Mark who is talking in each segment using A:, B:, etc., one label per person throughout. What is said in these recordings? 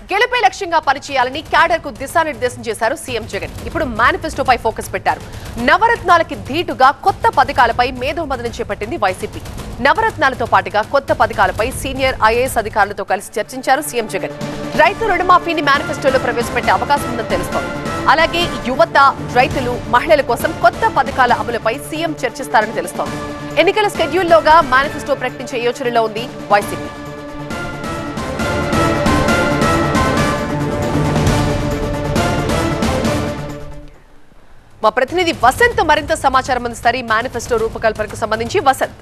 A: గెలుపే లక్ష్యంగా పనిచేయాలని క్యాడర్ కు దిశానిర్దేశం చేశారు సీఎం జగన్ ఇప్పుడు మేనిఫెస్టోపై ఫోకస్ పెట్టారు నవరత్నాలకి ధీటుగా కొత్త పథకాలపై మేధోమదనం చేపట్టింది వైసీపీ నవరత్నాలతో పాటుగా కొత్త పథకాలపై సీనియర్ ఐఏఎస్ అధికారులతో కలిసి చర్చించారు సీఎం జగన్ రైతు రుణమాఫీని మేనిఫెస్టోలో ప్రవేశపెట్టే అవకాశం ఉందని తెలుస్తోంది అలాగే యువత రైతులు మహిళల కోసం కొత్త పథకాల అమలుపై సీఎం చర్చిస్తారని తెలుస్తోంది ఎన్నికల స్కెడ్యూల్లోగా మేనిఫెస్టో ప్రకటించే యోచనలో ఉంది వైసీపీ మా ప్రతినిధి వసంత్ మరింత సమాచారం అందిస్తారు ఈ మేనిఫెస్టో రూపకల్పనకు సంబంధించి వసంత్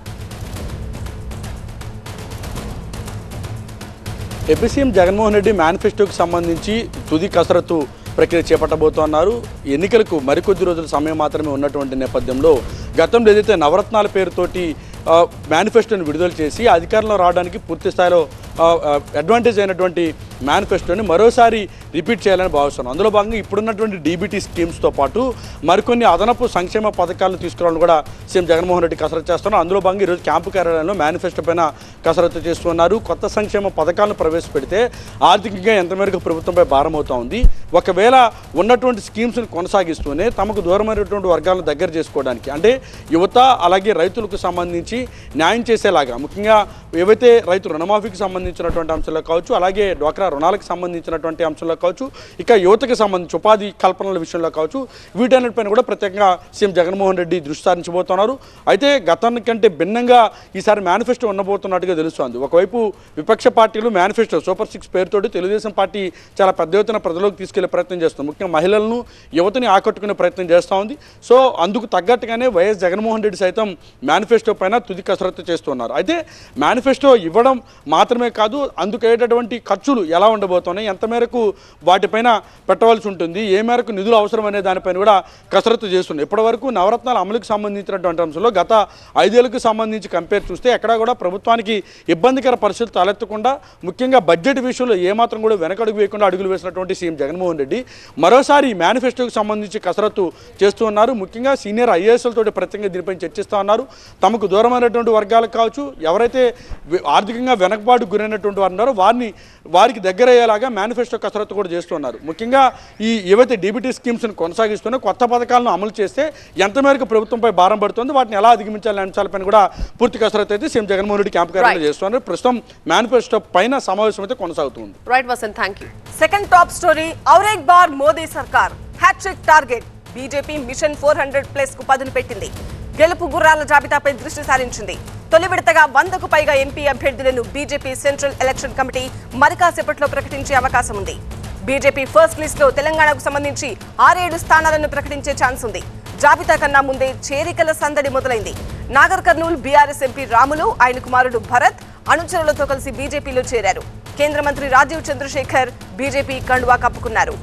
B: ఏపీ సీఎం జగన్మోహన్ రెడ్డి మేనిఫెస్టోకి సంబంధించి తుది కసరత్తు ప్రక్రియ చేపట్టబోతున్నారు ఎన్నికలకు మరికొద్ది రోజుల సమయం మాత్రమే ఉన్నటువంటి నేపథ్యంలో గతంలో ఏదైతే నవరత్నాల పేరుతోటి ఆ, మేనిఫెస్టోని విడుదల చేసి అధికారంలో రావడానికి పూర్తి స్థాయిలో ఆ, ఆ, అడ్వాంటేజ్ అయినటువంటి మేనిఫెస్టోని మరోసారి రిపీట్ చేయాలని భావిస్తున్నాను అందులో భాగంగా ఇప్పుడున్నటువంటి డీబీటీ స్కీమ్స్తో పాటు మరికొన్ని అదనపు సంక్షేమ పథకాలను తీసుకురావాలని కూడా సీఎం జగన్మోహన్ రెడ్డి కసరత్తు చేస్తున్నారు అందులో భాగంగా ఈరోజు క్యాంపు కార్యాలయంలో మేనిఫెస్టో పైన కసరత్తు చేస్తున్నారు కొత్త సంక్షేమ పథకాలను ప్రవేశపెడితే ఆర్థికంగా ఎంత మేరకు ప్రభుత్వంపై భారం అవుతా ఉంది ఒకవేళ ఉన్నటువంటి స్కీమ్స్ని కొనసాగిస్తూనే తమకు దూరమైనటువంటి వర్గాలను దగ్గర చేసుకోవడానికి అంటే యువత అలాగే రైతులకు సంబంధించి న్యాయం చేసేలాగా ముఖ్యంగా ఏవైతే రైతు రుణమాఫీకి సంబంధించినటువంటి అంశాల్లో కావచ్చు అలాగే డ్వాక్రా రుణాలకు సంబంధించినటువంటి అంశంలో కావచ్చు ఇక యువతకు సంబంధించి ఉపాధి కల్పనల విషయంలో కావచ్చు వీటన్నిటిపైన కూడా ప్రత్యేకంగా సీఎం జగన్మోహన్ రెడ్డి దృష్టి సారించబోతున్నారు అయితే గతాన్ని కంటే భిన్నంగా ఈసారి మేనిఫెస్టో ఉండబోతున్నట్టుగా తెలుస్తోంది ఒకవైపు విపక్ష పార్టీలు మేనిఫెస్టో సూపర్ సిక్స్ పేరుతోటి తెలుగుదేశం పార్టీ చాలా పెద్ద ఎత్తున ప్రజలకు తీసుకెళ్లే ప్రయత్నం చేస్తుంది ముఖ్యంగా మహిళలను యువతని ఆకట్టుకునే ప్రయత్నం చేస్తూ ఉంది సో అందుకు తగ్గట్టుగానే వైఎస్ జగన్మోహన్ రెడ్డి సైతం మేనిఫెస్టో పైన తుది కసరత్తు చేస్తున్నారు అయితే మేనిఫెస్టో ఇవ్వడం మాత్రమే కాదు అందుకయ్యేటటువంటి ఖర్చులు ఎలా ఉండబోతున్నాయి ఎంత మేరకు వాటిపైన పెట్టవలసి ఉంటుంది ఏ మేరకు నిధులు అవసరం అనే దానిపైన కూడా కసరత్తు చేస్తుంది ఇప్పటివరకు నవరత్నాల అమలుకు సంబంధించినటువంటి అంశంలో గత ఐదేళ్లకు సంబంధించి కంపేర్ చూస్తే ఎక్కడా కూడా ప్రభుత్వానికి ఇబ్బందికర పరిస్థితులు తలెత్తకుండా ముఖ్యంగా బడ్జెట్ విషయంలో ఏమాత్రం కూడా వెనకడుగు వేయకుండా అడుగులు వేసినటువంటి సీఎం జగన్మోహన్ రెడ్డి మరోసారి ఈ మేనిఫెస్టోకి సంబంధించి కసరత్తు చేస్తూ ఉన్నారు ముఖ్యంగా సీనియర్ ఐఏఎస్లతో ప్రత్యేకంగా దీనిపై చర్చిస్తూ ఉన్నారు తమకు దూరమైనటువంటి వర్గాలకు కావచ్చు ఎవరైతే వి- ఆర్థికంగా వెనకబాటు గురైనటువంటి వారు ఉన్నారో వారిని వారికి దగ్గర అయ్యేలాగా మేనిఫెస్టో కసరత్తు కూడా చేస్తున్నారు ముఖ్యంగా ఈ ఏవైతే డీబీటీ స్కీమ్స్ని కొనసాగిస్తూనే కొత్త పథకాలను అమలు చేస్తే ఎంత మేరకు ప్రభుత్వంపై భారం పడుతుంది వాటిని ఎలా అధిగమించాలనే అంశాలపైన కూడా పూర్తి కసరత్తు అయితే సీఎం జగన్మోహన్ రెడ్డి క్యాంప్ కార్యాలయంలో చేస్తున్నారు ప్రస్తుతం మేనిఫెస్టో పైన సమావేశం అయితే కొనసాగుతుంది
A: right Vasanth thank you
C: second top story ఔరేక్ బార్ మోదీ సర్కార్ hattrick target BJP mission four hundred plus కు పదును పెట్టింది గెలుపు గుర్రాల జాబితాపై దృష్టి సారించింది తొలి విడతగా వందకు పైగా ఎంపీ అభ్యర్థులను బీజేపీ సెంట్రల్ ఎలక్షన్ కమిటీ మరి కాసేపట్లో ప్రకటించే అవకాశం ఉంది బీజేపీ ఫస్ట్ లిస్ట్ లో తెలంగాణకు సంబంధించి ఆరేడు స్థానాలను ప్రకటించే ఛాన్స్ ఉంది జాబితా కన్నా ముందే చేరికల సందడి మొదలైంది నాగర్ కర్నూల్ బీఆర్ఎస్ ఎంపీ రాములు ఆయన కుమారుడు భరత్ అనుచరులతో కలిసి బీజేపీలో చేరారు కేంద్ర మంత్రి రాజీవ్ చంద్రశేఖర్ బీజేపీ కండువా కప్పుకున్నారు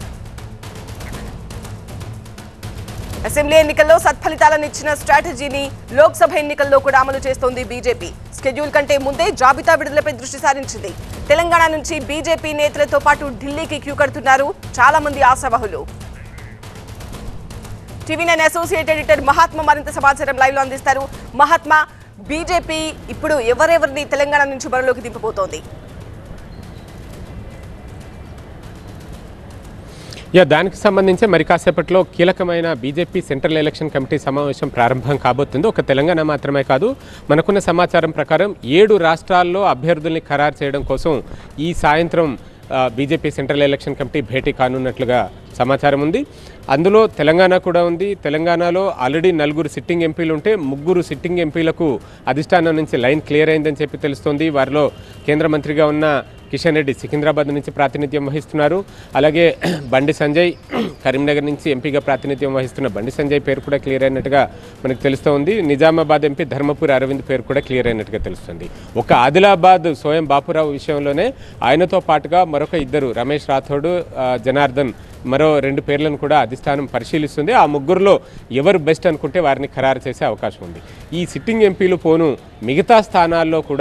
C: అసెంబ్లీ ఎన్నికల్లో సత్ఫలితాలను ఇచ్చిన స్ట్రాటజీని లోక్సభ ఎన్నికల్లో కూడా అమలు చేస్తోంది బీజేపీ స్కెడ్యూల్ కంటే ముందే జాబితా విడుదలపై దృష్టి సారించింది తెలంగాణ నుంచి బీజేపీ నేతలతో పాటు ఢిల్లీకి క్యూ కడుతున్నారు చాలా మంది ఆశావహులు TV nine associate editor Mahatma మరింత సమాచారం లైవ్ లో అందిస్తారు మహాత్మా బీజేపీ ఇప్పుడు ఎవరెవరిని తెలంగాణ నుంచి బరిలోకి దింపబోతోంది
D: యా దానికి సంబంధించి మరి కాసేపట్లో కీలకమైన బీజేపీ సెంట్రల్ ఎలక్షన్ కమిటీ సమావేశం ప్రారంభం కాబోతుంది ఒక తెలంగాణ మాత్రమే కాదు మనకున్న సమాచారం ప్రకారం ఏడు రాష్ట్రాల్లో అభ్యర్థుల్ని ఖరారు చేయడం కోసం ఈ సాయంత్రం ఆ, బీజేపీ సెంట్రల్ ఎలక్షన్ కమిటీ భేటీ కానున్నట్లుగా సమాచారం ఉంది అందులో తెలంగాణ కూడా ఉంది తెలంగాణలో ఆల్రెడీ నలుగురు సిట్టింగ్ ఎంపీలు ఉంటే ముగ్గురు సిట్టింగ్ ఎంపీలకు అధిష్టానం నుంచి లైన్ క్లియర్ అయిందని చెప్పి తెలుస్తోంది వారిలో కేంద్ర మంత్రిగా ఉన్న కిషన్ రెడ్డి సికింద్రాబాద్ నుంచి ప్రాతినిధ్యం వహిస్తున్నారు అలాగే బండి సంజయ్ కరీంనగర్ నుంచి ఎంపీగా ప్రాతినిధ్యం వహిస్తున్న బండి సంజయ్ పేరు కూడా క్లియర్ అయినట్టుగా మనకు తెలుస్తోంది నిజామాబాద్ ఎంపీ ధర్మపురి అరవింద్ పేరు కూడా క్లియర్ అయినట్టుగా తెలుస్తుంది ఒక ఆదిలాబాద్ సోయం బాపురావు విషయంలోనే ఆయనతో పాటుగా మరొక ఇద్దరు రమేష్ రాథోడ్ ఆ, జనార్దన్ మరో రెండు పేర్లను కూడా అధిష్టానం పరిశీలిస్తుంది ఆ ముగ్గురులో ఎవరు బెస్ట్ అనుకుంటే వారిని ఖరారు చేసే అవకాశం ఉంది ఈ సిట్టింగ్ ఎంపీలు పోను మిగతా స్థానాల్లో కూడా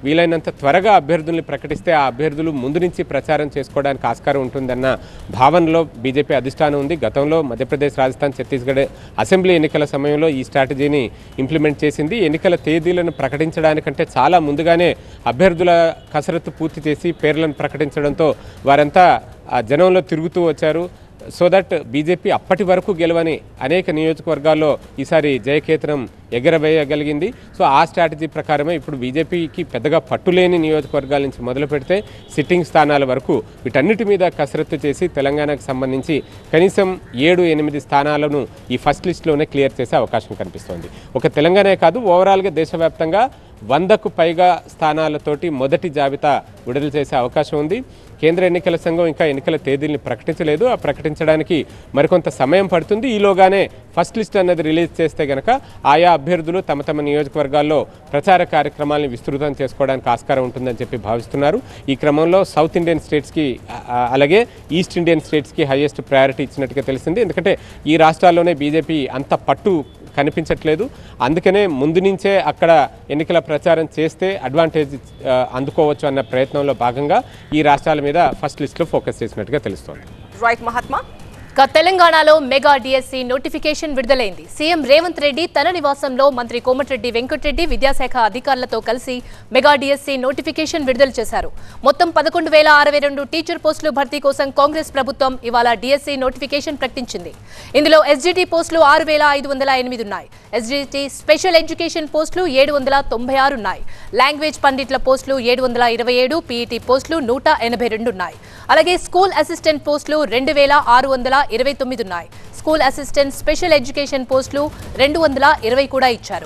D: వీలైనంత త్వరగా అభ్యర్థుల్ని ప్రకటిస్తే ఆ అభ్యర్థులు ముందు నుంచి ప్రచారం చేసుకోవడానికి ఆస్కారం ఉంటుందన్న భావనలో బీజేపీ అధిష్టానం ఉంది గతంలో మధ్యప్రదేశ్ రాజస్థాన్ ఛత్తీస్గఢ్ అసెంబ్లీ ఎన్నికల సమయంలో ఈ స్ట్రాటజీని ఇంప్లిమెంట్ చేసింది ఎన్నికల తేదీలను ప్రకటించడానికంటే చాలా ముందుగానే అభ్యర్థుల కసరత్తు పూర్తి చేసి పేర్లను ప్రకటించడంతో వారంతా ఆ జనంలో తిరుగుతూ వచ్చారు సో దట్ బీజేపీ అప్పటి వరకు గెలవని అనేక నియోజకవర్గాల్లో ఈసారి జయకేతనం ఎగరవేయగలిగింది సో ఆ స్ట్రాటజీ ప్రకారమే ఇప్పుడు బీజేపీకి పెద్దగా పట్టులేని నియోజకవర్గాల నుంచి మొదలు పెడితే సిట్టింగ్ స్థానాల వరకు వీటన్నిటి మీద కసరత్తు చేసి తెలంగాణకు సంబంధించి కనీసం ఏడు ఎనిమిది స్థానాలను ఈ ఫస్ట్ లిస్ట్లోనే క్లియర్ చేసే అవకాశం కనిపిస్తోంది ఒక తెలంగాణే కాదు ఓవరాల్గా దేశవ్యాప్తంగా వందకు పైగా స్థానాలతోటి మొదటి జాబితా విడుదల చేసే అవకాశం ఉంది కేంద్ర ఎన్నికల సంఘం ఇంకా ఎన్నికల తేదీల్ని ప్రకటించలేదు ఆ ప్రకటించడానికి మరికొంత సమయం పడుతుంది ఈలోగానే ఫస్ట్ లిస్ట్ అన్నది రిలీజ్ చేస్తే గనక ఆయా అభ్యర్థులు తమ తమ నియోజకవర్గాల్లో ప్రచార కార్యక్రమాలను విస్తృతం చేసుకోవడానికి ఆస్కారం ఉంటుందని చెప్పి భావిస్తున్నారు ఈ క్రమంలో సౌత్ ఇండియన్ స్టేట్స్కి ఆ, ఆ, అలాగే ఈస్ట్ ఇండియన్ స్టేట్స్కి హైయెస్ట్ ప్రయారిటీ ఇచ్చినట్టుగా తెలిసింది ఎందుకంటే ఈ రాష్ట్రాల్లోనే బీజేపీ అంత పట్టు కనిపించట్లేదు అందుకనే ముందు నుంచే అక్కడ ఎన్నికల ప్రచారం చేస్తే అడ్వాంటేజ్ ఆ, అందుకోవచ్చు అన్న ప్రయత్నంలో భాగంగా ఈ రాష్ట్రాల మీద ఫస్ట్ లిస్ట్లో ఫోకస్ చేసినట్టుగా తెలుస్తోంది
C: రైట్ మహాత్మా
E: ఇక తెలంగాణలో మెగా డిఎస్సి నోటిఫికేషన్ విడుదలైంది సీఎం రేవంత్ రెడ్డి తన నివాసంలో మంత్రి కోమటిరెడ్డి వెంకటరెడ్డి విద్యాశాఖ అధికారులతో కలిసి మెగా డిఎస్సి నోటిఫికేషన్ విడుదల చేశారు మొత్తం పదకొండు వేల అరవై రెండు టీచర్ పోస్టులు భర్తీ కోసం కాంగ్రెస్ ప్రభుత్వం ఇవాళ డిఎస్సి నోటిఫికేషన్ ప్రకటించింది ఇందులో ఎస్జిటి పోస్టులు ఆరు వేల ఐదు వందల ఎనిమిది ఉన్నాయి ఎస్జిటి స్పెషల్ ఎడ్యుకేషన్ పోస్టులు ఏడు వందల తొంభై ఆరు ఉన్నాయి లాంగ్వేజ్ పండిట్ల పోస్టులు ఏడు వందల ఇరవై ఏడు పీఈటీ పోస్టులు నూట ఎనభై రెండు ఉన్నాయి అలాగే స్కూల్ అసిస్టెంట్ పోస్టులు రెండు వేల ఆరు వందల ఇరవై తొమ్మిది ఉన్నాయి స్కూల్ అసిస్టెంట్ స్పెషల్ ఎడ్యుకేషన్ పోస్టులు రెండు వందల ఇరవై కూడా ఇచ్చారు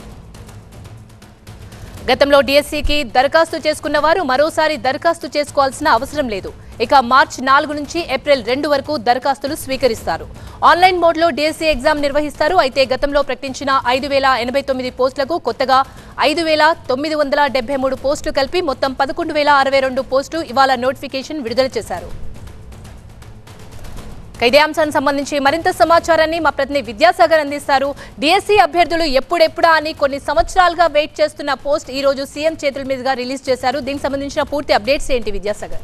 E: గతంలో డిఎస్సికి దరఖాస్తు చేసుకున్న వారు మరోసారి దరఖాస్తు చేసుకోవాల్సిన అవసరం లేదు ఇక మార్చి నాలుగు నుంచి ఏప్రిల్ రెండు వరకు దరఖాస్తులు స్వీకరిస్తారు ఆన్లైన్ మోడ్లో డిఎస్సి ఎగ్జామ్ నిర్వహిస్తారు అయితే గతంలో ప్రకటించిన ఐదు వేల ఎనభై తొమ్మిది పోస్టులకు కొత్తగా ఐదు వేల తొమ్మిది వందల డెబ్బై మూడు పోస్టులు కలిపి మొత్తం పదకొండు వేల అరవై రెండు పోస్టు ఇవాళ నోటిఫికేషన్ విడుదల చేశారు ఇక ఇదే అంశానికి సంబంధించి మరింత సమాచారాన్ని మా ప్రతినిధి విద్యాసాగర్ అందిస్తారు డిఎస్సి అభ్యర్థులు ఎప్పుడెప్పుడా అని కొన్ని సంవత్సరాలుగా వెయిట్ చేస్తున్న పోస్ట్ ఈ రోజు సీఎం చేతుల మీదుగా రిలీజ్ చేశారు దీనికి సంబంధించిన పూర్తి అప్డేట్స్ ఏంటి విద్యాసాగర్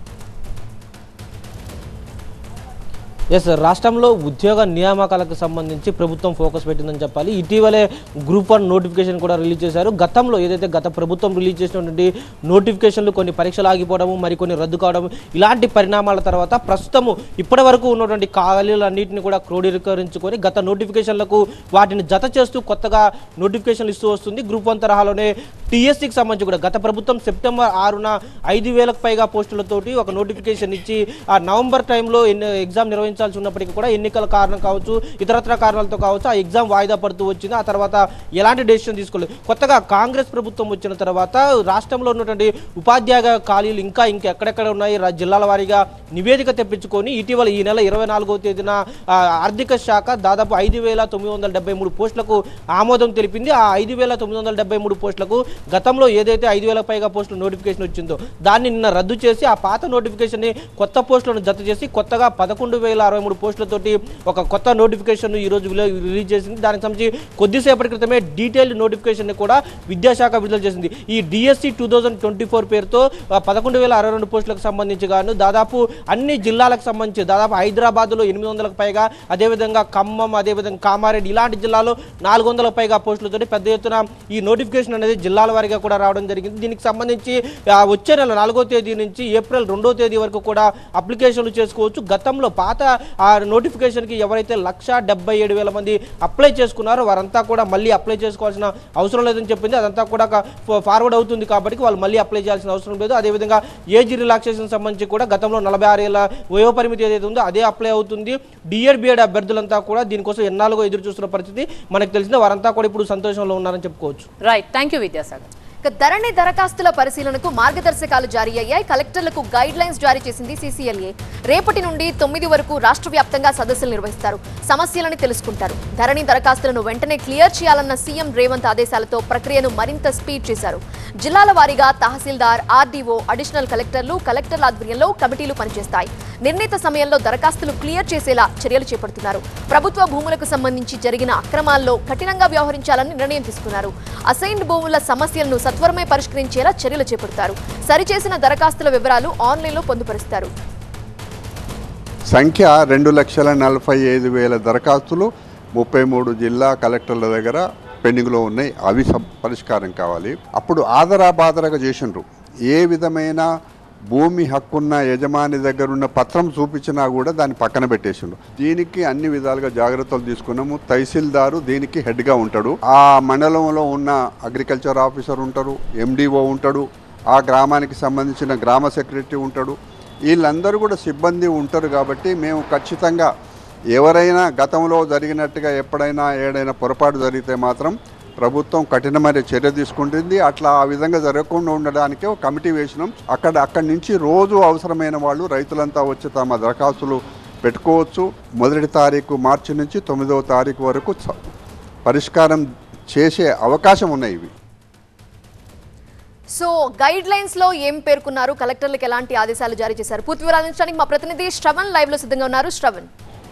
F: ఎస్ రాష్ట్రంలో ఉద్యోగ నియామకాలకు సంబంధించి ప్రభుత్వం ఫోకస్ పెట్టిందని చెప్పాలి ఇటీవలే గ్రూప్ వన్ నోటిఫికేషన్ కూడా రిలీజ్ చేశారు గతంలో ఏదైతే గత ప్రభుత్వం రిలీజ్ చేసినటువంటి నోటిఫికేషన్లు కొన్ని పరీక్షలు ఆగిపోవడము మరికొన్ని రద్దు కావడం ఇలాంటి పరిణామాల తర్వాత ప్రస్తుతము ఇప్పటి వరకు ఉన్నటువంటి ఖాళీలన్నింటినీ కూడా క్రోడీకరించుకొని గత నోటిఫికేషన్లకు వాటిని జత చేస్తూ కొత్తగా నోటిఫికేషన్లు ఇస్తూ వస్తుంది గ్రూప్ వన్ తరహాలోనే టీఎస్సీకి సంబంధించి కూడా గత ప్రభుత్వం సెప్టెంబర్ ఆరున ఐదు వేలకు పైగా పోస్టులతోటి ఒక నోటిఫికేషన్ ఇచ్చి ఆ నవంబర్ టైంలో ఎన్ని ఎగ్జామ్ నిర్వహించాల్సి ఉన్నప్పటికీ కూడా ఎన్నికల కారణం కావచ్చు ఇతరత్ర కారణాలతో కావచ్చు ఆ ఎగ్జామ్ వాయిదా పడుతూ వచ్చింది ఆ తర్వాత ఎలాంటి డెసిషన్ తీసుకోలేదు కొత్తగా కాంగ్రెస్ ప్రభుత్వం వచ్చిన తర్వాత రాష్ట్రంలో ఉన్నటువంటి ఉపాధ్యాయ ఖాళీలు ఇంకా ఇంకా ఎక్కడెక్కడ ఉన్నాయి రా- జిల్లాల వారీగా నివేదిక తెప్పించుకొని ఇటీవల ఈ నెల ఇరవై నాలుగవ తేదీన ఆ, ఆర్థిక శాఖ దాదాపు ఐదు వేల తొమ్మిది వందల డెబ్బై మూడు పోస్టులకు ఆమోదం తెలిపింది ఆ ఐదు వేల తొమ్మిది వందల డెబ్బై మూడు పోస్టులకు గతంలో ఏదైతే ఐదు వేల పైగా పోస్టులు నోటిఫికేషన్ వచ్చిందో దాన్ని నిన్న రద్దు చేసి ఆ పాత నోటిఫికేషన్ని కొత్త పోస్టులను జత చేసి కొత్తగా పదకొండు వేల అరవై మూడు పోస్టులతోటి ఒక కొత్త నోటిఫికేషన్ ఈ రోజు విల- రిలీజ్ చేసింది దానికి సంబంధించి కొద్దిసేపటి క్రితమే డీటెయిల్డ్ నోటిఫికేషన్ కూడా విద్యాశాఖ విడుదల చేసింది ఈ DSC two thousand twenty four పేరుతో పదకొండు వేల అరవై రెండు పోస్టులకు సంబంధించి గాను దాదాపు అన్ని జిల్లాలకు సంబంధించి దాదాపు హైదరాబాద్లో ఎనిమిది వందలకు పైగా అదేవిధంగా ఖమ్మం అదేవిధంగా కామారెడ్డి ఇలాంటి జిల్లాలో నాలుగు వందల పైగా పోస్టులతో పెద్ద ఎత్తున ఈ నోటిఫికేషన్ అనేది జిల్లాల వారీగా కూడా రావడం జరిగింది దీనికి సంబంధించి ఆ, వచ్చే నెల నాలుగో తేదీ నుంచి ఏప్రిల్ రెండో తేదీ వరకు కూడా అప్లికేషన్లు చేసుకోవచ్చు గతంలో పాత ఆ నోటిఫికేషన్కి ఎవరైతే లక్ష డెబ్బై ఏడు వేల మంది అప్లై చేసుకున్నారో వారంతా కూడా మళ్ళీ అప్లై చేసుకోవాల్సిన అవసరం లేదని చెప్పింది అదంతా కూడా ఫార్వర్డ్ అవుతుంది కాబట్టి వాళ్ళు మళ్ళీ అప్లై చేయాల్సిన అవసరం లేదు అదేవిధంగా ఏజ్ రిలాక్సేషన్ సంబంధించి కూడా గతంలో నలభై ఆరు ఏళ్ళ వయోపరిమితి ఏదైతే ఉందో అదే అప్లై అవుతుంది డిఎడ్ బిఎడ్ అభ్యర్థులంతా కూడా దీనికోసం ఎన్నాళ్ళుగా ఎదురు చూస్తున్న పరిస్థితి మనకు తెలిసింది వారంతా కూడా ఇప్పుడు సంతోషంలో ఉన్నారని చెప్పుకోవచ్చు
E: రైట్ థ్యాంక్ యూ విద్యాసాగర్
G: ఇక ధరణి దరఖాస్తుల పరిశీలనకు మార్గదర్శకాలు జారీ అయ్యాయి కలెక్టర్లకు గైడ్ లైన్స్ జారీ చేసింది సీసీఎల్ఏ రేపటి నుండి తొమ్మిది వరకు రాష్ట్ర వ్యాప్తంగా సదస్సులు నిర్వహిస్తారు సమస్యలను తెలుసుకుంటారు ధరణి దరఖాస్తులను వెంటనే క్లియర్ చేయాలన్న సీఎం రేవంత్ ఆదేశాలతో ప్రక్రియను మరింత స్పీడ్ చేశారు జిల్లాల వారీగా తహసీల్దార్ ఆర్డీఓ అడిషనల్ కలెక్టర్లు కలెక్టర్ల ఆధ్వర్యంలో కమిటీలు పనిచేస్తాయి నిర్ణీత సమయంలో దరఖాస్తులు క్లియర్ చేసేలా చర్యలు చేపడుతున్నారు ప్రభుత్వ భూములకు సంబంధించి జరిగిన అక్రమాల్లో కఠినంగా వ్యవహరించాలని నిర్ణయం తీసుకున్నారు అసైన్డ్ భూముల సమస్యలను సద్దు సత్వరమే పరిష్కరించేలా చర్యలు చేపడతారు సరిచేసిన దరఖాస్తుల వివరాలు ఆన్లైన్లో పొందుపరుస్తారు
H: సంఖ్య రెండు లక్షల నలభై ఐదు వేల దరఖాస్తులు ముప్పై మూడు జిల్లా కలెక్టర్ల దగ్గర పెండింగ్లో ఉన్నాయి అవి సం- పరిష్కారం కావాలి అప్పుడు ఆదరా బాదరగా చేసిండ్రు ఏ విధమైన భూమి హక్కున్న యజమాని దగ్గర ఉన్న పత్రం చూపించినా కూడా దాన్ని పక్కన పెట్టేసిండు దీనికి అన్ని విధాలుగా జాగ్రత్తలు తీసుకున్నాము తహసీల్దారు దీనికి హెడ్గా ఉంటాడు ఆ మండలంలో ఉన్న అగ్రికల్చర్ ఆఫీసర్ ఉంటారు ఎండిఓ ఉంటాడు ఆ గ్రామానికి సంబంధించిన గ్రామ సెక్రటరీ ఉంటాడు వీళ్ళందరూ కూడా సిబ్బంది ఉంటారు కాబట్టి మేము ఖచ్చితంగా ఎవరైనా గతంలో జరిగినట్టుగా ఎప్పుడైనా ఏడైనా పొరపాటు జరిగితే మాత్రం ప్రభుత్వం కఠినమైన చర్య తీసుకుంటుంది అట్లా ఆ విధంగా జరగకుండా ఉండడానికి ఒక కమిటీ వేసినాం అక్కడ అక్కడి నుంచి రోజు అవసరమైన వాళ్ళు రైతులంతా వచ్చి తమ దరఖాస్తులు పెట్టుకోవచ్చు మొదటి తారీఖు మార్చి నుంచి తొమ్మిదవ తారీఖు వరకు స- పరిష్కారం చేసే అవకాశం ఉన్నాయి ఇవి
G: సో గైడ్ లైన్స్ లో ఏం పేర్కొన్నారు కలెక్టర్లకు ఎలాంటి ఆదేశాలు జారీ చేశారు పూర్తి వివరాలు అందించడానికి మా ప్రతినిధి శ్రవణ్ లైవ్ లో సిద్ధంగా ఉన్నారు శ్రవణ్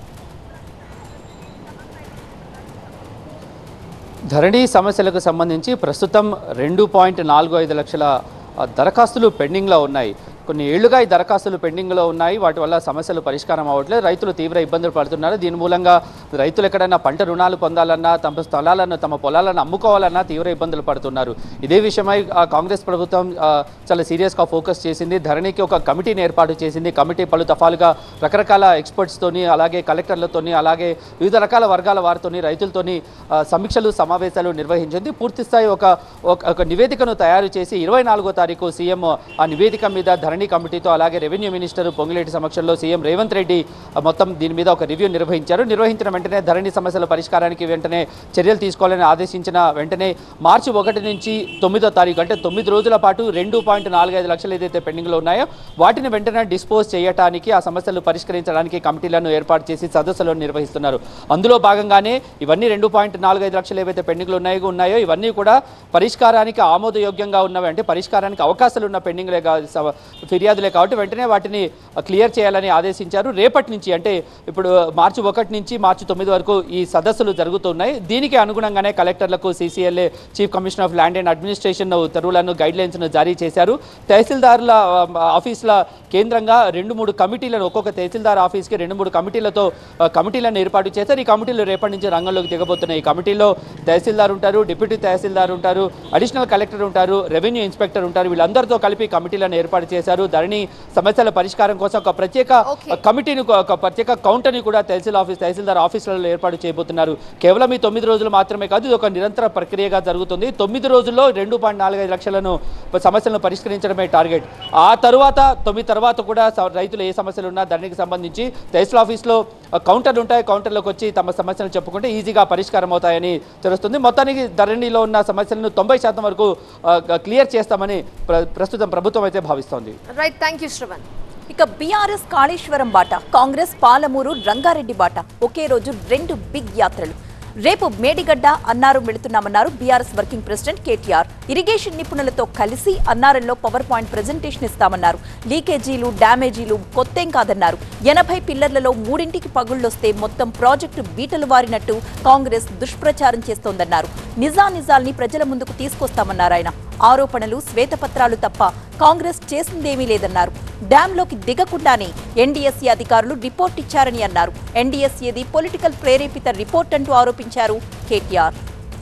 I: ధరణి సమస్యలకు సంబంధించి ప్రస్తుతం రెండు పాయింట్ నాలుగు ఐదు లక్షల ఆ, దరఖాస్తులు పెండింగ్లో ఉన్నాయి కొన్ని ఏళ్లుగా ఈ దరఖాస్తులు పెండింగ్లో ఉన్నాయి వాటి వల్ల సమస్యలు పరిష్కారం అవ్వట్లేదు రైతులు తీవ్ర ఇబ్బందులు పడుతున్నారు దీని మూలంగా రైతులు ఎక్కడైనా పంట రుణాలు పొందాలన్నా తమ స్థలాలను తమ పొలాలను అమ్ముకోవాలన్నా తీవ్ర ఇబ్బందులు పడుతున్నారు ఇదే విషయమై ఆ, కాంగ్రెస్ ప్రభుత్వం ఆ, చాలా సీరియస్గా ఫోకస్ చేసింది ధరణికి ఒక కమిటీని ఏర్పాటు చేసింది కమిటీ పలు దఫాలుగా రకరకాల ఎక్స్పర్ట్స్తోని అలాగే కలెక్టర్లతోని అలాగే వివిధ రకాల వర్గాల వారితోని రైతులతోని ఆ, సమీక్షలు సమావేశాలు నిర్వహించింది పూర్తి స్థాయి ఒక ఒక ఒక నివేదికను తయారు చేసి ఇరవై నాలుగో తారీఖు సీఎం ఆ నివేదిక మీద ధరణి కమిటీతో అలాగే రెవెన్యూ మినిస్టర్ పొంగులేటి సమక్షంలో సీఎం రేవంత్ రెడ్డి ఆ, మొత్తం దీని మీద ఒక రివ్యూ నిర్వహించారు నిర్వహించిన వెంటనే ధరణి సమస్యల పరిష్కారానికి వెంటనే చర్యలు తీసుకోవాలని ఆదేశించిన వెంటనే మార్చి ఒకటి నుంచి తొమ్మిదో తారీఖు అంటే తొమ్మిది రోజుల పాటు రెండు పాయింట్ నాలుగైదు లక్షలు ఏదైతే పెండింగ్లో ఉన్నాయో వాటిని వెంటనే డిస్పోజ్ చేయడానికి ఆ సమస్యలు పరిష్కరించడానికి కమిటీలను ఏర్పాటు చేసి సదస్సులను నిర్వహిస్తున్నారు అందులో భాగంగానే ఇవన్నీ రెండు పాయింట్ నాలుగైదు లక్షలు ఏవైతే పెండింగ్లు ఉన్నాయో ఉన్నాయో ఇవన్నీ కూడా పరిష్కారానికి ఆమోదయోగ్యంగా ఉన్నవి అంటే పరిష్కారానికి అవకాశాలు ఉన్న పెండింగ్లే కా- సవ- ఫిర్యాదులే కాబట్టి వెంటనే వాటిని క్లియర్ చేయాలని ఆదేశించారు రేపటి నుంచి అంటే ఇప్పుడు మార్చి ఒకటి నుంచి మార్చి తొమ్మిది వరకు ఈ సదస్సులు జరుగుతున్నాయి దీనికి అనుగుణంగానే కలెక్టర్లకు CCLA chief commissioner of land and administration ఉత్తర్వులను గైడ్ లైన్స్ను జారీ చేశారు తహసీల్దారుల ఆ, ఆఫీసుల కేంద్రంగా రెండు మూడు కమిటీలను ఒక్కొక్క తహసీల్దార్ ఆఫీస్కి రెండు మూడు కమిటీలతో ఆ, కమిటీలను ఏర్పాటు చేశారు ఈ కమిటీలు రేపటి నుంచి రంగంలోకి దిగబోతున్నాయి ఈ కమిటీలో తహసీల్దార్ ఉంటారు డిప్యూటీ తహసీల్దార్ ఉంటారు అడిషనల్ కలెక్టర్ ఉంటారు రెవెన్యూ ఇన్స్పెక్టర్ ఉంటారు వీళ్ళందరితో కలిపి కమిటీలను ఏర్పాటు చేశారు ధరణి సమస్యల పరిష్కారం కోసం ఒక ప్రత్యేక
G: Okay.
I: కమిటీని ఒక- ఒక ప్రత్యేక కౌంటర్ని కూడా తహసీల్ ఆఫీస్ తహసీల్దార్ ఆఫీసులలో ఏర్పాటు చేయబోతున్నారు కేవలం ఈ తొమ్మిది రోజులు మాత్రమే కాదు ఇది ఒక నిరంతర ప్రక్రియగా జరుగుతుంది తొమ్మిది రోజుల్లో రెండు పాయింట్ నాలుగైదు లక్షలను సమస్యలను పరిష్కరించడమే టార్గెట్ ఆ తరువాత తొమ్మిది తర్వాత కూడా స- రైతులు ఏ సమస్యలు ఉన్నా దానికి సంబంధించి తహసీల్ ఆఫీస్లో ఆ, కౌంటర్లు ఉంటాయి కౌంటర్లోకి వచ్చి తమ సమస్యలు చెప్పుకుంటే ఈజీగా పరిష్కారం అవుతాయని తెలుస్తుంది మొత్తానికి ధరణిలో ఉన్న సమస్యలను తొంభై శాతం వరకు ఆ, క్లియర్ చేస్తామని ప్ర- ప్రస్తుతం ప్రభుత్వం అయితే భావిస్తోంది
G: రైట్ థ్యాంక్ యూ శ్రవణ్
J: ఇక బీఆర్ఎస్ కాళేశ్వరం బాట కాంగ్రెస్ పాలమూరు రంగారెడ్డి బాట ఒకే రోజు రెండు బిగ్ యాత్రలు రేపు మేడిగడ్డ అన్నారం వెళుతున్నామన్నారు BRS working president KTR irrigation నిపుణులతో కలిసి అన్నారంలో పవర్ పాయింట్ ప్రజెంటేషన్ ఇస్తామన్నారు లీకేజీలు డ్యామేజీలు కొత్తేం కాదన్నారు ఎనభై పిల్లర్లలో మూడింటికి పగుళ్లొస్తే మొత్తం ప్రాజెక్టు బీటలు వారినట్టు కాంగ్రెస్ దుష్ప్రచారం చేస్తోందన్నారు నిజానిజాల్ని ప్రజల ముందుకు తీసుకొస్తామన్నారు ఆయన ఆరోపణలు శ్వేతపత్రాలు తప్ప కాంగ్రెస్ చేసిందేమీ లేదన్నారు డ్యాంలోకి దిగకుండానే ఎన్డీఎస్సీ అధికారులు రిపోర్ట్ ఇచ్చారని అన్నారు ఎన్డీఎస్సీది పొలిటికల్ ప్రేరేపిత రిపోర్ట్ అంటూ ఆరోపించారు కేటీఆర్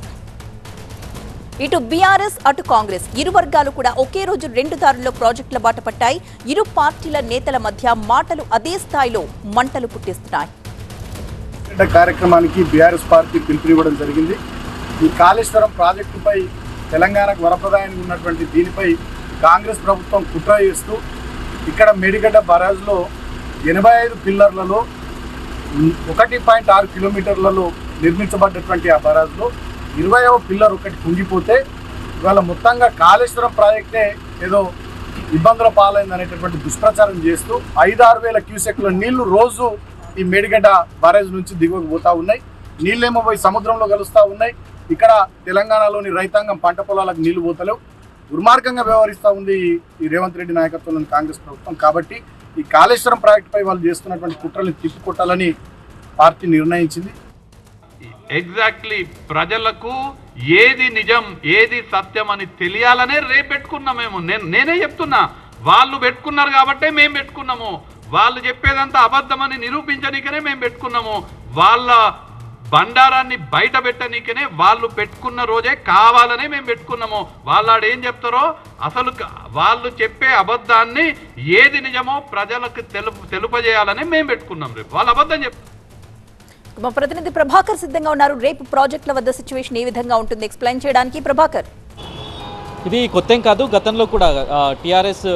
J: ఇటు బీఆర్ఎస్ అటు కాంగ్రెస్ ఇరు వర్గాలు కూడా ఒకే రోజు రెండు దారుల్లో ప్రాజెక్టుల బాట పట్టాయి ఇరు పార్టీల నేతల మధ్య మాటలు అదే స్థాయిలో మంటలు పుట్టిస్తున్నాయి
K: గడ్డ కార్యక్రమానికి బీఆర్ఎస్ పార్టీ పిలుపునివ్వడం జరిగింది ఈ కాళేశ్వరం ప్రాజెక్టుపై తెలంగాణకు వరప్రదాయానికి ఉన్నటువంటి దీనిపై కాంగ్రెస్ ప్రభుత్వం కుట్ర చేస్తూ ఇక్కడ మేడిగడ్డ బరాజ్లో ఎనభై ఐదు పిల్లర్లలో ఒకటి పాయింట్ ఆరు కిలోమీటర్లలో నిర్మించబడ్డటువంటి ఆ బరాజ్లో ఇరవైవ పిల్లర్ ఒకటి కుంగిపోతే ఇవాళ మొత్తంగా కాళేశ్వరం ప్రాజెక్టే ఏదో ఇబ్బందుల పాలైంది అనేటటువంటి దుష్ప్రచారం చేస్తూ ఐదారు వేల క్యూసెక్ల నీళ్లు రోజు ఈ మేడిగడ్డ బారేజ్ నుంచి దిగువకు పోతా ఉన్నాయి నీళ్ళేమో పోయి సముద్రంలో కలుస్తూ ఉన్నాయి ఇక్కడ తెలంగాణలోని రైతాంగం పంట పొలాలకు నీళ్లు పోతలేవు దుర్మార్గంగా వ్యవహరిస్తూ ఉంది ఈ- ఈ రేవంత్ రెడ్డి నాయకత్వంలోని కాంగ్రెస్ ప్రభుత్వం కాబట్టి ఈ కాళేశ్వరం ప్రాజెక్టుపై వాళ్ళు చేస్తున్నటువంటి కుట్రల్ని తిప్పికొట్టాలని పార్టీ నిర్ణయించింది
L: ఎగ్జాక్ట్లీ ప్రజలకు ఏది నిజం ఏది సత్యం అని తెలియాలనే రేపు పెట్టుకున్నాం మేము నేను నేనే చెప్తున్నా వాళ్ళు పెట్టుకున్నారు కాబట్టే మేము పెట్టుకున్నాము వాళ్ళు చెప్పేదంతా అబద్ధమని నిరూపించనీకనే మేము పెట్టుకున్నాము వాళ్ళ బండారాన్ని బయట పెట్టనీకనే వాళ్ళు పెట్టుకున్న రోజే కావాలనే మేము పెట్టుకున్నాము వాళ్ళు ఏం చెప్తారో అసలు క- వాళ్ళు చెప్పే అబద్ధాన్ని ఏది నిజమో ప్రజలకు తెలుపు తెలుపజేయాలని మేము పెట్టుకున్నాం రేపు వాళ్ళు అబద్ధం చెప్తారు
J: మా ప్రతినిధి ప్రభాకర్ సిద్ధంగా ఉన్నారు రేపు ప్రాజెక్టుల వద్ద సిచ్యువేషన్ ఏ విధంగా ఉంటుంది ఎక్స్ప్లెయిన్ చేయడానికి ప్రభాకర్
M: ఇది కొత్తేం కాదు గతంలో కూడా టీఆర్ఎస్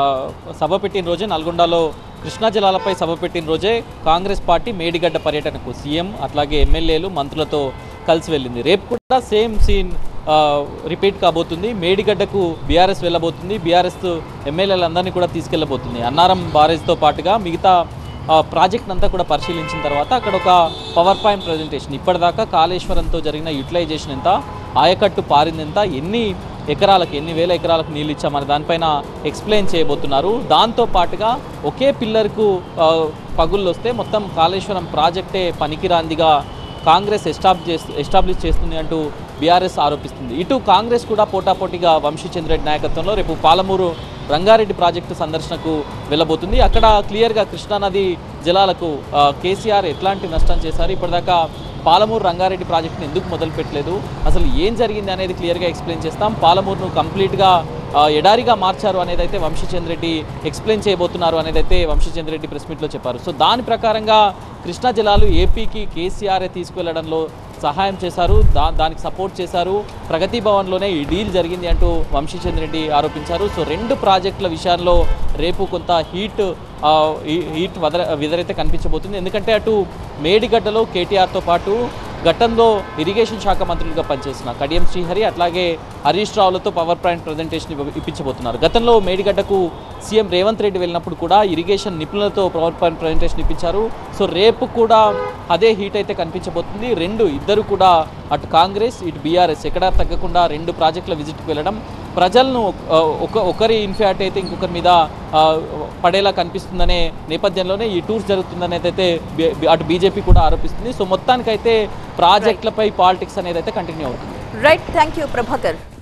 M: సభ పెట్టిన రోజే నల్గొండలో కృష్ణా జలాలపై సభ పెట్టిన రోజే కాంగ్రెస్ పార్టీ మేడిగడ్డ పర్యటనకు సీఎం అట్లాగే ఎమ్మెల్యేలు మంత్రులతో కలిసి వెళ్ళింది రేపు కూడా సేమ్ సీన్ రిపీట్ కాబోతుంది మేడిగడ్డకు బీఆర్ఎస్ వెళ్ళబోతుంది బీఆర్ఎస్ ఎమ్మెల్యేలందరినీ కూడా తీసుకెళ్ళబోతుంది అన్నారం బారేజ్తో పాటుగా మిగతా ఆ, ప్రాజెక్ట్ అంతా కూడా పరిశీలించిన తర్వాత అక్కడ ఒక పవర్ పాయింట్ ప్రజెంటేషన్ ఇప్పటిదాకా కాళేశ్వరంతో జరిగిన యూటిలైజేషన్ ఎంత ఆయకట్టు పారింది ఎంత ఎన్ని ఎకరాలకు ఎన్ని వేల ఎకరాలకు నీళ్ళు ఇచ్చామని దానిపైన ఎక్స్ప్లెయిన్ చేయబోతున్నారు దాంతో పాటుగా ఒకే పిల్లర్కు ఆ, పగుళ్ళు వస్తే మొత్తం కాళేశ్వరం ప్రాజెక్టే పనికిరాందిగా కాంగ్రెస్ ఎస్టాబ్లిష్ చేస్తు ఎస్టాబ్లిష్ చేస్తుంది అంటూ బీఆర్ఎస్ ఆరోపిస్తుంది ఇటు కాంగ్రెస్ కూడా పోటాపోటీగా వంశీచంద్రెడ్డి నాయకత్వంలో రేపు పాలమూరు రంగారెడ్డి ప్రాజెక్టు సందర్శనకు వెళ్ళబోతుంది అక్కడ క్లియర్గా కృష్ణానది జలాలకు ఆ, కేసీఆర్ ఎట్లాంటి నష్టం చేశారు ఇప్పటిదాకా పాలమూరు రంగారెడ్డి ప్రాజెక్టును ఎందుకు మొదలు పెట్టలేదు అసలు ఏం జరిగింది అనేది క్లియర్గా ఎక్స్ప్లెయిన్ చేస్తాం పాలమూరును కంప్లీట్గా ఆ, ఎడారిగా మార్చారు అనేది అయితే వంశీచంద్ర రెడ్డి ఎక్స్ప్లెయిన్ చేయబోతున్నారు అనేది అయితే వంశీచంద్ర రెడ్డి ప్రెస్ మీట్లో చెప్పారు సో దాని ప్రకారంగా కృష్ణా జలాలు ఏపీకి కేసీఆర్ తీసుకువెళ్లడంలో సహాయం చేశారు దా దానికి సపోర్ట్ చేశారు ప్రగతి భవన్లోనే ఈ డీల్ జరిగింది అంటూ వంశీచంద్ర రెడ్డి ఆరోపించారు సో రెండు ప్రాజెక్టుల విషయాల్లో రేపు కొంత హీట్ ఆ, ఈ- హీట్ వదర విదరైతే కనిపించబోతుంది ఎందుకంటే అటు మేడిగడ్డలో కేటీఆర్తో పాటు గతంలో ఇరిగేషన్ శాఖ మంత్రులుగా పనిచేసిన కడియం శ్రీహరి అట్లాగే హరీష్ రావులతో పవర్ పాయింట్ ప్రజెంటేషన్ ఇవ్వ- ఇప్పించబోతున్నారు గతంలో మేడిగడ్డకు సీఎం రేవంత్ రెడ్డి వెళ్ళినప్పుడు కూడా ఇరిగేషన్ నిపుణులతో పవర్ పాయింట్ ప్రజెంటేషన్ ఇప్పించారు సో రేపు కూడా అదే హీట్ అయితే కనిపించబోతుంది రెండు ఇద్దరు కూడా అటు కాంగ్రెస్ ఇటు బీఆర్ఎస్ ఎక్కడా తగ్గకుండా రెండు ప్రాజెక్టుల విజిట్కి వెళ్ళడం ప్రజలను ఆ, ఒక ఒకరి ఇన్ఫ్యాక్ట్ అయితే ఇంకొకరి మీద ఆ, పడేలా కనిపిస్తుందనే నేపథ్యంలోనే ఈ టూర్స్ జరుగుతుందనేది అయితే బి- బి- అటు బీజేపీ కూడా ఆరోపిస్తుంది సో మొత్తానికైతే ప్రాజెక్టులపై పాలిటిక్స్ అనేది అయితే కంటిన్యూ అవుతుంది
J: రైట్ థ్యాంక్ యూ ప్రభాకర్